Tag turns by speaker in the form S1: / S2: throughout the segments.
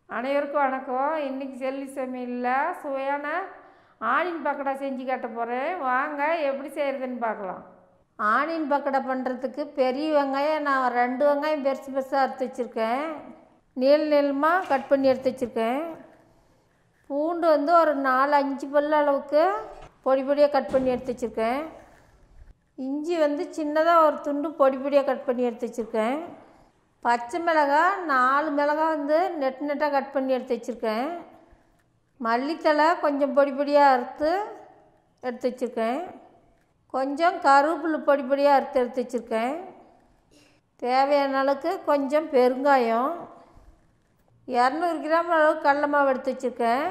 S1: அனைவருக்கும் வணக்கம் இன்றைக்கி செல்லி சமையலில் சுவையான ஆனியன் பக்கோடா செஞ்சு காட்ட போகிறேன் வாங்க எப்படி செய்கிறதுன்னு பார்க்கலாம் ஆனியன் பக்கோடா பண்ணுறதுக்கு பெரிய வெங்காயம் நான் ரெண்டு வெங்காயம் பெருசு பெருசாக அறுத்து வச்சுருக்கேன் நீள நீளமாக கட் பண்ணி எடுத்து வச்சுருக்கேன் பூண்டு வந்து ஒரு நாலு அஞ்சு பல் அளவுக்கு பொடி பொடியாக கட் பண்ணி எடுத்து வச்சுருக்கேன் இஞ்சி வந்து சின்னதாக ஒரு துண்டு பொடி பொடியாக கட் பண்ணி எடுத்து வச்சுருக்கேன் பச்சை மிளகாய் நாலு மிளகாய் வந்து நெட் நெட்டாக கட் பண்ணி எடுத்து வச்சுருக்கேன் மல்லித்தலை கொஞ்சம் பொடி பொடியாக அறுத்து எடுத்து வச்சுருக்கேன் கொஞ்சம் கருவேப்பிலை பொடி பொடியாக அறுத்து எடுத்து வச்சுருக்கேன் தேவையான அளவுக்கு கொஞ்சம் பெருங்காயம் இரநூறு கிராம் அளவுக்கு கடல மாவு எடுத்து வச்சுருக்கேன்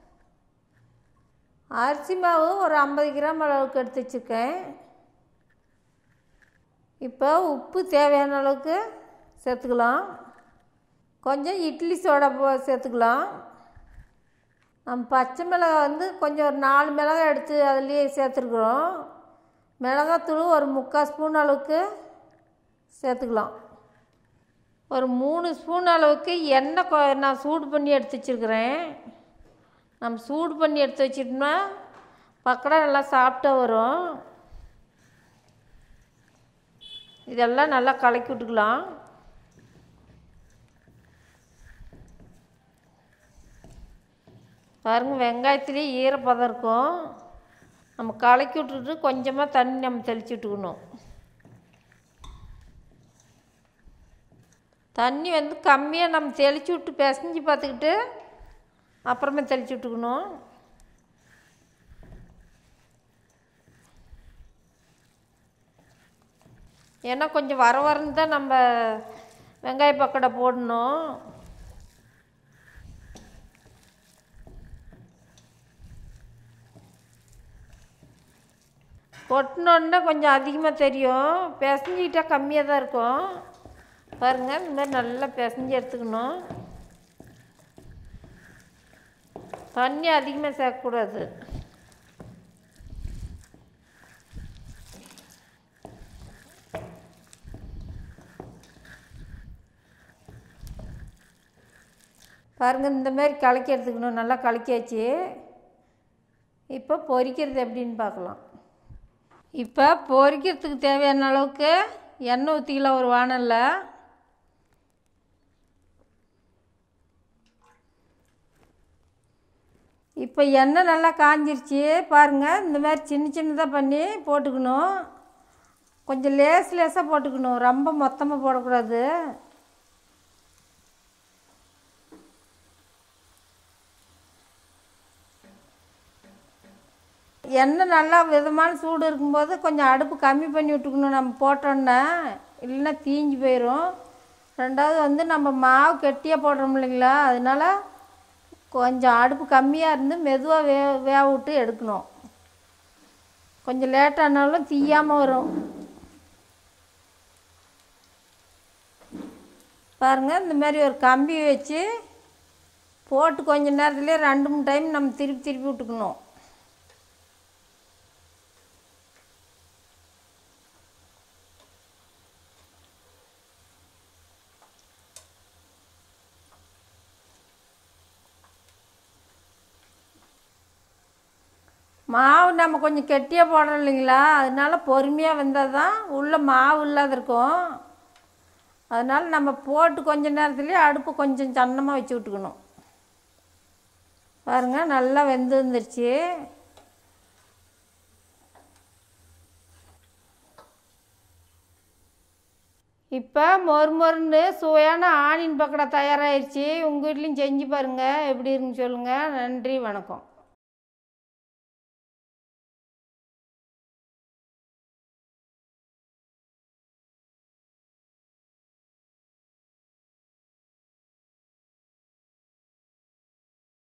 S1: அரிசி மாவு ஒரு ஐம்பது கிராம் அளவுக்கு எடுத்து வச்சுருக்கேன் இப்போ உப்பு தேவையான அளவுக்கு சேர்த்துக்கலாம் கொஞ்சம் இட்லி சோடா போ சேர்த்துக்கலாம் நம்ம பச்சை மிளகாய் வந்து கொஞ்சம் ஒரு நாலு மிளகாய் எடுத்து அதுலேயே சேர்த்துருக்குறோம் மிளகாத்தூள் ஒரு முக்கால் ஸ்பூன் அளவுக்கு சேர்த்துக்கலாம் ஒரு மூணு ஸ்பூன் அளவுக்கு எண்ணெய் கொ நான் சூடு பண்ணி எடுத்து வச்சுருக்கிறேன் நம்ம சூடு பண்ணி எடுத்து வச்சிட்டோம்னா பக்கடா நல்லா சாப்பிட்டா வரும் இதெல்லாம் நல்லா கலக்கி விட்டுக்கலாம் பாருங்கள் வெங்காயத்துலேயே ஈரப்பதம் இருக்கும் நம்ம கலக்கி விட்டுட்டு கொஞ்சமாக தண்ணி நம்ம தெளித்து விட்டுக்கணும் தண்ணி வந்து கம்மியாக நம்ம தெளித்து விட்டு பிசைஞ்சு பார்த்துக்கிட்டு அப்புறமே தெளித்து விட்டுக்கணும் ஏன்னா கொஞ்சம் வர வரன்னு தான் நம்ம வெங்காய பக்கடை போடணும் கொட்டினோன்னா கொஞ்சம் அதிகமாக தெரியும் பிசைஞ்சிக்கிட்டால் கம்மியாக தான் இருக்கும் பாருங்கள் இந்த மாதிரி நல்லா பிசைஞ்சு எடுத்துக்கணும் தண்ணி அதிகமாக சேர்க்கக்கூடாது பாருங்கள் இந்த மாதிரி கலக்கி எடுத்துக்கணும் நல்லா கலக்கியாச்சு இப்போ பொரிக்கிறது எப்படின்னு பார்க்கலாம் இப்போ பொரிக்கிறதுக்கு தேவையான அளவுக்கு எண்ணெய் ஊற்றிக்கலாம் ஒரு வானலில் இப்போ எண்ணெய் நல்லா காஞ்சிருச்சு பாருங்கள் இந்த மாதிரி சின்ன சின்னதாக பண்ணி போட்டுக்கணும் கொஞ்சம் லேஸ் லேஸாக போட்டுக்கணும் ரொம்ப மொத்தமாக போடக்கூடாது எண்ணெய் நல்லா விதமான சூடு இருக்கும்போது கொஞ்சம் அடுப்பு கம்மி பண்ணி விட்டுக்கணும் நம்ம போட்டோன்னா இல்லைன்னா தீஞ்சு போயிடும் ரெண்டாவது வந்து நம்ம மாவு கெட்டியாக போடுறோம் இல்லைங்களா அதனால் கொஞ்சம் அடுப்பு கம்மியாக இருந்து மெதுவாக வே வேக விட்டு எடுக்கணும் கொஞ்சம் லேட்டானாலும் தீயாமல் வரும் பாருங்கள் இந்த மாதிரி ஒரு கம்பி வச்சு போட்டு கொஞ்ச நேரத்துலேயே ரெண்டு மூணு டைம் நம்ம திருப்பி திருப்பி விட்டுக்கணும் மாவு நம்ம கொஞ்சம் கெட்டியாக போடுறோம் இல்லைங்களா அதனால பொறுமையாக வந்தால் தான் உள்ளே மாவு இல்லாத இருக்கும் அதனால் நம்ம போட்டு கொஞ்ச நேரத்துலேயே அடுப்பு கொஞ்சம் சன்னமாக வச்சு விட்டுக்கணும் பாருங்கள் நல்லா வெந்து வந்துருச்சு இப்போ மொறு மொறுன்னு சுவையான ஆனியன் பக்கடா தயாராகிருச்சு உங்கள் வீட்லேயும் செஞ்சு பாருங்கள் எப்படி இருக்குன்னு சொல்லுங்கள் நன்றி வணக்கம்